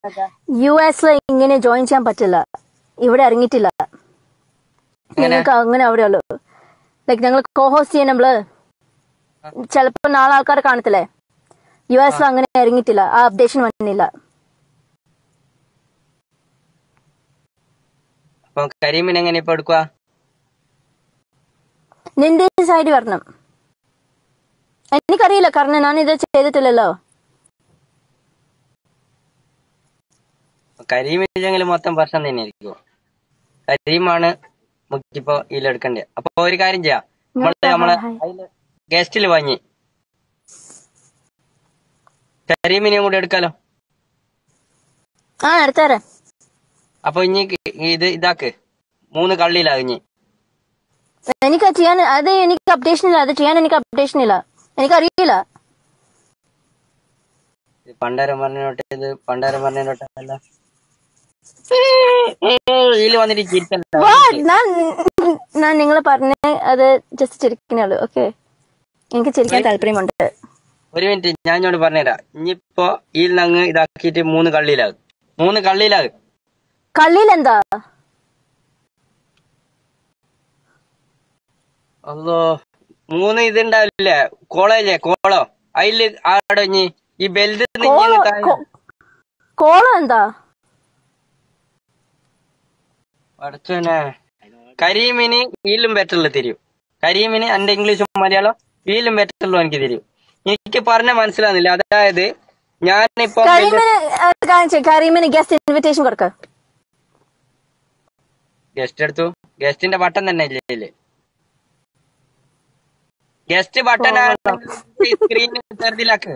U എസിൽ ഇങ്ങനെ join ചെയ്യാൻ പറ്റില്ല ഇവിടെ ഇറങ്ങിയിട്ടില്ല നിങ്ങൾക്ക് അങ്ങനെ അവിടെ ഉള്ളു ലൈക്ക് ഞങ്ങൾ കോഹോസ്റ്റ് ചെയ്യാൻ നമ്മള് ചിലപ്പോ നാളെ ആൾക്കാരെ കാണത്തില്ലേ യു എസിൽ അങ്ങനെ ഇറങ്ങിയിട്ടില്ല ആ അപ്ഡേഷൻ വന്നില്ല അപ്പൊ കരീമിന് എങ്ങനെ ഇപ്പൊ എടുക്കുക നിന്റെ സൈഡ് വരണം എനിക്കറിയില്ല കാരണം ഞാൻ ഇത് ചെയ്തിട്ടില്ലല്ലോ കരീമില്ലെങ്കിൽ മൊത്തം പ്രശ്നം തന്നെയായിരിക്കും കരീമാണ് നമുക്കിപ്പോ ഇതിലെടുക്കണ്ടേ അപ്പൊ ഒരു കാര്യം ചെയ്യാം നമ്മള് നമ്മളെ ഗസ്റ്റിൽ വാങ്ങി കരീമിനെയും കൂടെ എടുക്കാലോ ആ എടുത്തേരെ അപ്പൊ ഇനി ഇത് ഇതാക്ക് മൂന്ന് കള്ളിയിലാ ഇനി എനിക്ക് അത് ചെയ്യാൻ അത് എനിക്ക് അപ്ഡേഷൻ ഇല്ല അത് ചെയ്യാൻ എനിക്ക് അപ്ഡേഷൻ ഇല്ല എനിക്കറിയില്ല ഇത് പണ്ടാരം പറഞ്ഞോട്ടെ ഇത് പണ്ടാരം പറഞ്ഞോട്ടല്ല ഇതില് വന്നിട്ട് ചിരിക്കണ്ട What? ഞാൻ ഞാൻ നിങ്ങൾ പറഞ്ഞ അത് ജസ്റ്റ് ചിരിക്കുന്നേ ഉള്ളൂ ഓക്കെ എനിക്ക് ചിരിക്കാൻ താല്പര്യമുണ്ട് ഒരു മിനിറ്റ് ഞാൻ ഇങ്ങോട്ട് പറഞ്ഞുതരാം ഇനിയിപ്പോ ഇതിൽ നിന്ന് അങ്ങ് ഇതാക്കിയിട്ട് മൂന്ന് കള്ളിയിലാകും മൂന്ന് കള്ളിയിലാകും കള്ളിയിൽ എന്താ അല്ലോ മൂന്ന് ഇതുണ്ടാവില്ലേ കോളേജേ കോളോ അതില് ആടെ ഇനി ഈ ബെൽറ്റ് കോളം കോ- കോളം എന്താ പഠിച്ചോനെ കരീമിന് ഈലും ബെറ്ററിൽ തിരിയും കരീമിന് എന്റെ ഇംഗ്ലീഷും മലയാളം ഈലും ബെറ്ററിലും എനിക്ക് തിരിയും എനിക്ക് പറഞ്ഞ മനസ്സിലാവുന്നില്ല അതായത് ഞാനിപ്പോ കരീമിന് അത് കാണിച്ച് കരീമിന് ഗസ്റ്റ് ഇൻവിറ്റേഷൻ കൊടുക്ക ഗസ്റ്റ് എടുത്തു ഗസ്റ്റിന്റെ ബട്ടൺ തന്നെ ഇല്ലേ ഗസ്റ്റ് ബട്ടൺ സ്ക്രീനിൽ ചെറുതിലാക്ക്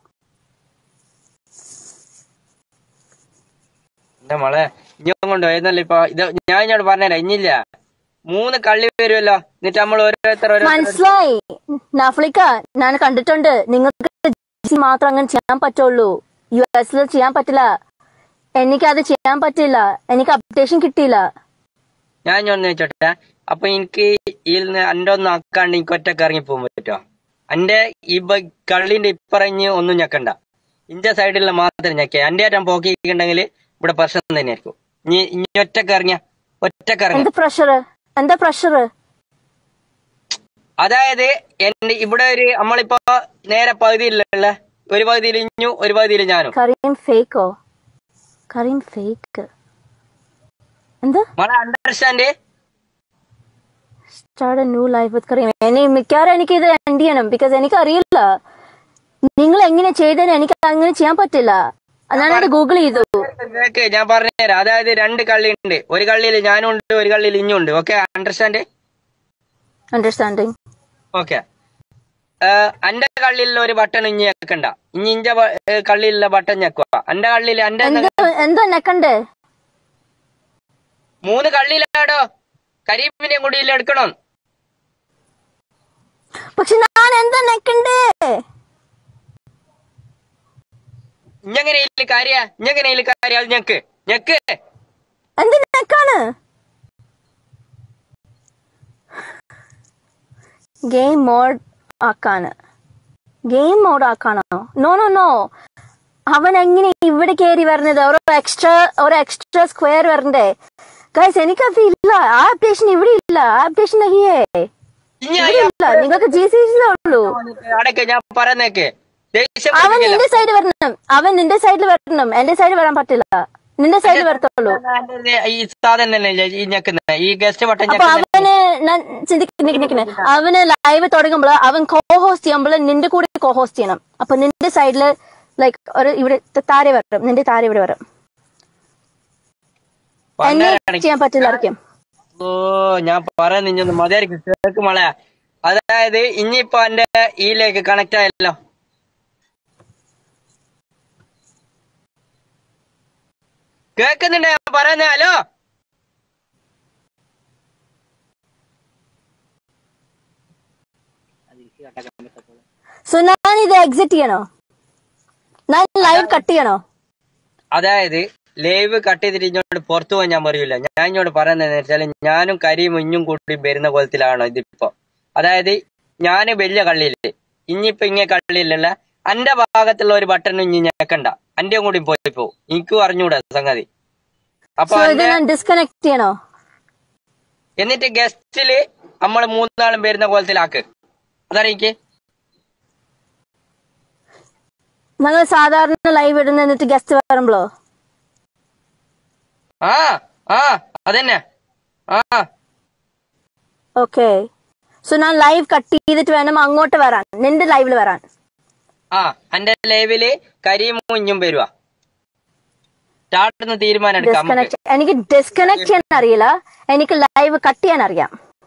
എന്റെ മോളെ ഇനിയും കൊണ്ട് വരുന്നല്ലോ ഇപ്പൊ ഇത് ഞാൻ ഇങ്ങോട്ട് പറഞ്ഞുതരാം ഇനിയില്ല മൂന്ന് കള്ളി വരുമല്ലോ എന്നിട്ട് നമ്മൾ ഓരോരുത്തർ ഓരോ മനസ്സിലായി നഫ്ലിക്ക ഞാൻ കണ്ടിട്ടുണ്ട് നിങ്ങൾക്ക് GC മാത്രം അങ്ങനെ ചെയ്യാൻ പറ്റുള്ളൂ യു എസിൽ ചെയ്യാൻ പറ്റില്ല എനിക്ക് അത് ചെയ്യാൻ പറ്റില്ല എനിക്ക് അപ്ഡേഷൻ കിട്ടിയില്ല ഞാൻ ഇഞ്ഞൊന്ന് ചോദിച്ചോട്ടെ അപ്പൊ എനിക്ക് ഇതിൽ നിന്ന് എന്റെ ഒന്നും ആക്കാണ്ട് എനിക്ക് ഒറ്റക്ക് ഇറങ്ങി പോകാൻ പറ്റുമോ എന്റെ ഈ ബ- കള്ളിന്റെ ഇപ്പറഞ്ഞ് ഒന്നും ഞെക്കണ്ട ഇന്റെ സൈഡിലുള്ള മാത്രം ഞെക്ക എന്റെ ആറ്റം പോക്കിയിട്ടുണ്ടെങ്കിൽ ഇവിടെ പ്രശ്നം തന്നെയായിരിക്കും ഇനി ഇനി ഒറ്റക്ക് ഇറങ്ങിയ ഒറ്റക്ക് ഇറങ്ങിയ എന്ത് പ്രഷർ എന്താ പ്രഷർ അതായത് എന്റെ ഇവിടെ ഒരു നമ്മളിപ്പോ നേരെ പകുതിയിലുള്ള ഒരു പകുതിയിൽ ഇഞ്ഞു ഒരു പകുതിയിൽ ഞാനും കരീം ഫേക്കോ കരീം ഫേക്ക് എന്താ മോളെ understand start new life with Karim എന്നെ മിക്കവാറും എനിക്ക് ഇത് എൻഡ് ചെയ്യണം ബിക്കോസ് എനിക്ക് അറിയില്ല നിങ്ങൾ എങ്ങനെ ചെയ്തതിന് എനിക്ക് അങ്ങനെ ചെയ്യാൻ പറ്റില്ല ഞാനത് ഗൂഗിൾ ചെയ്തു കേക്ക് ഞാൻ പറഞ്ഞുതരാം അതായത് രണ്ട് കള്ളി ഉണ്ട് ഒരു കള്ളിയിൽ ഞാനും ഉണ്ട് ഒരു കള്ളിയിൽ ഇഞ്ഞും ഉണ്ട് ഓക്കെ അണ്ടർസ്റ്റാൻഡ് അണ്ടർസ്റ്റാൻഡിങ് ഓക്കെ എന്റെ കള്ളിയിലുള്ള ഒരു ബട്ടൺ ഇഞ്ഞി ഞെക്കണ്ട ഇനി ഇന്റെ കള്ളിയിലുള്ള ബട്ടൺ ഞെക്കുക എന്റെ കള്ളിയിൽ എന്റെ എന്താ എന്താ നെക്കണ്ടേ മൂന്ന് കള്ളിയിലാടോ കരീമിനെ കൂടി ഇതിൽ എടുക്കണം പക്ഷെ ഞാൻ എന്താ നെക്കണ്ടേ ഇഞ്ഞെങ്ങനെ ഇതിൽ കാര്യ ഇഞ്ഞെങ്ങനെ ഇതിൽ കാര്യ അത് ഞെക്ക് ഞെക്ക് എന്ത് നെക്കാണ് ഗെയിം മോഡ് ആക്കാന് ഗെയിം മോഡ് ആക്കാനോ നോ നോ നോ അവൻ എങ്ങനെ ഇവിടെ കയറി വരുന്നത് ഒരു എക്സ്ട്രാ ഒരു എക്സ്ട്രാ സ്ക്വയർ വരണ്ടേ ഗൈസ് എനിക്കത് ഇല്ല ആ അപ്ഡേഷൻ ഇവിടെ ഇല്ല ആ അപ്ഡേഷൻ നഹിയേ ഇനി ഇവിടെ ഇല്ല നിങ്ങൾക്ക് ജി സി ഉള്ളൂ അടക്ക് ഞാൻ പറയുന്നേക്ക് ദേഷ്യം അവൻ പിടിപ്പിക്കില്ല. നിന്റെ സൈഡ് വരണം അവൻ നിന്റെ സൈഡിൽ വരണം എന്റെ സൈഡിൽ വരാൻ പറ്റില്ല നിന്റെ സൈഡിൽ വരത്തുള്ളൂ എന്റെ ഈ സാധനം തന്നെ ഇല്ലേ ഈ ഞെക്കുന്ന ഈ ഗസ്റ്റ് ബട്ടൺ അപ്പൊ ഞെക്കുന്ന അവന് ഞാൻ ചിന്തിക്കുന്നേ അവന് ലൈവ് തുടങ്ങുമ്പോൾ അവൻ കോ ഹോസ്റ്റ് ചെയ്യുമ്പോൾ നിന്റെ കൂടെ കോ ഹോസ്റ്റ് ചെയ്യണം അപ്പൊ നിന്റെ സൈഡില് ലൈക്ക് ഒരു ഇവിടെ താരെ വരും നിന്റെ താര ഇവിടെ വരും എന്നെ പണ്ടാരടക്കി. ചെയ്യാൻ പറ്റില്ലായിരിക്കും ഓ ഞാൻ പറയുന്ന ഇഞ്ഞൊന്ന് മതിയായിരിക്കും കേക്ക് മളെ അതായത് ഇനിയിപ്പോ എന്റെ ഈയിലേക്ക് കണക്ട് ആയല്ലോ കേക്കുന്നുണ്ട് ഞാൻ പറയുന്നേ ഹലോ സോ ഞാൻ ഇത് എക്സിറ്റ് ചെയ്യണോ ഞാൻ ലൈവ് കട്ട് ചെയ്യണോ അതായത് ലൈവ് കട്ട് ചെയ്തിട്ട് ഇങ്ങോട്ട് പുറത്തു പോകാൻ ഞാൻ പറയൂല ഞാൻ ഇങ്ങോട്ട് പറയുന്നത് വെച്ചാൽ ഞാനും കരിയും ഇഞ്ഞും കൂടി വരുന്ന കോലത്തിലാണോ ഇതിപ്പോ അതായത് ഞാന് വലിയ കള്ളിയില്ലേ ഇനിയിപ്പോ ഇങ്ങനെ കള്ളിയില്ലല്ല എന്റെ ഭാഗത്തുള്ള ഒരു ബട്ടൺ ഇഞ്ഞി ഞെക്കണ്ട അന്റെയും കൂടി പോയി പോവും എനിക്കും അറിഞ്ഞൂടാ സംഗതി അപ്പൊ സോ ഇത് അന്റെ ഞാൻ ഡിസ്കണക്ട് ചെയ്യണോ എന്നിട്ട് ഗസ്റ്റില് നമ്മൾ മൂന്നാളും വരുന്ന കോലത്തിലാക്ക് അതറിയിക്ക് ഞങ്ങൾ സാധാരണ ലൈവ് ഇടുന്ന എന്നിട്ട് ഗസ്റ്റ് വരുമ്പളോ ആ ആ അതന്നെ ആ ഓക്കെ സോ ഞാൻ ലൈവ് കട്ട് ചെയ്തിട്ട് വേണം അങ്ങോട്ട് വരാൻ നിന്റെ ലൈവിൽ വരാൻ ആ എന്റെ ലൈവില് കരിയും മുഞ്ഞും വരുവാ സ്റ്റാർട്ടെന്ന് തീരുമാനം എടുക്കാം നമുക്ക് ഡിസ്കണക്ട് എനിക്ക് ഡിസ്കണക്ട് ചെയ്യാൻ അറിയില്ല എനിക്ക് ലൈവ് കട്ട് ചെയ്യാൻ അറിയാം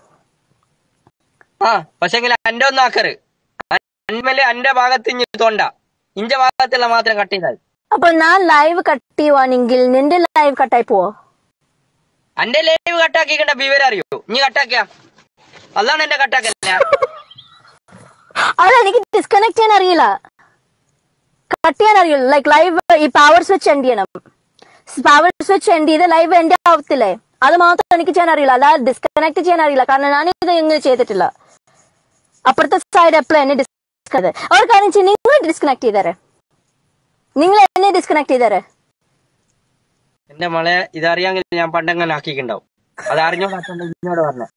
ആ പക്ഷെങ്കിൽ എന്റെ ഒന്നും ആക്കറ് അന്മല് എന്റെ ഭാഗത്ത് ഇഞ്ഞ് തോണ്ട ഇഞ്ച ഭാഗത്തുള്ള മാത്രം കട്ട് ചെയ്താൽ അപ്പൊ ഞാൻ ലൈവ് കട്ട് ചെയ്യുവാണെങ്കിൽ നിന്റെ ലൈവ് കട്ടായി പോവോ എന്റെ ലൈവ് കട്ടാക്കിക്കണ്ട വിവരം അറിയോ ഇനി കട്ടാക്കിയ അതാണ് എന്റെ കട്ടാക്കല്ല അല്ല എനിക്ക് ഡിസ്കണക്ട് ചെയ്യാൻ അറിയില്ല കട്ട് ചെയ്യാൻ അറിയില്ല ലൈക്ക് ലൈവ് ഈ പവർ സ്വിച്ച് എൻഡ് ചെയ്യണം പവർ സ്വിച്ച് എൻഡ് ചെയ്ത് ലൈവ് എൻഡ് ആവത്തില്ലേ അത് മാത്രം എനിക്ക് ചെയ്യാൻ അറിയില്ല അല്ലാതെ ഡിസ്കണക്ട് ചെയ്യാൻ അറിയില്ല കാരണം ഞാൻ ഇത് ഇങ്ങനെ ചെയ്തിട്ടില്ല അപ്പുറത്തെ സൈഡ് എപ്പോഴും എന്നെ ഡിസ്കണക്ട് അവർ കാര്യം ചെയ്യ്, നിങ്ങൾ ഡിസ്കണക്ട് ചെയ്തേരെ നിങ്ങൾ എന്നെ ഡിസ്കണക്ട് ചെയ്തേരെ എന്റെ മളെ ഇതറിയാമെങ്കിൽ ഞാൻ പണ്ടെങ്ങനെ ആക്കിയിട്ടുണ്ടാവും അത് അറിഞ്ഞോണ്ടാത്തോണ്ട് ഇന്നോട് പറഞ്ഞ